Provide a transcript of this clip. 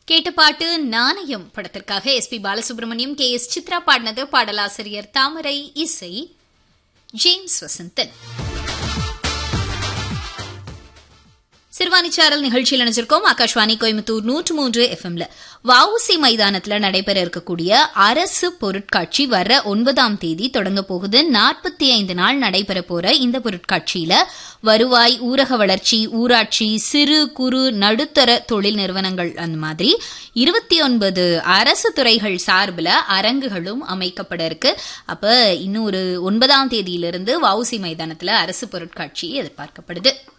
கேட்ட பாட்டு நாணயம் படத்திற்காக S P Balasubrahmanyam K S Chithra பாடினது பாடலாசிரியர் தாமரை இசை ஜேம்ஸ் வசந்தன் சிறுவாணிச்சாரல் நிகழ்ச்சியில் நினைச்சிருக்கோம் ஆகாஷ்வாணி கோயம்புத்தூர் நூற்று மூன்று எஃப்எம்ல வவுசி மைதானத்துல நடைபெற இருக்கக்கூடிய அரசு பொருட்காட்சி வர ஒன்பதாம் தேதி தொடங்க போகுது நாற்பத்தி ஐந்து நாள் நடைபெற போற இந்த பொருட்காட்சியில வருவாய் ஊரக வளர்ச்சி ஊராட்சி சிறு குறு நடுத்தர தொழில் நிறுவனங்கள் அந்த மாதிரி இருபத்தி ஒன்பது அரசு துறைகள் சார்பில் அரங்குகளும் அமைக்கப்பட இருக்கு அப்ப இன்னும் ஒரு ஒன்பதாம் தேதியிலிருந்து வவுசி மைதானத்துல அரசு பொருட்காட்சி எதிர்பார்க்கப்படுது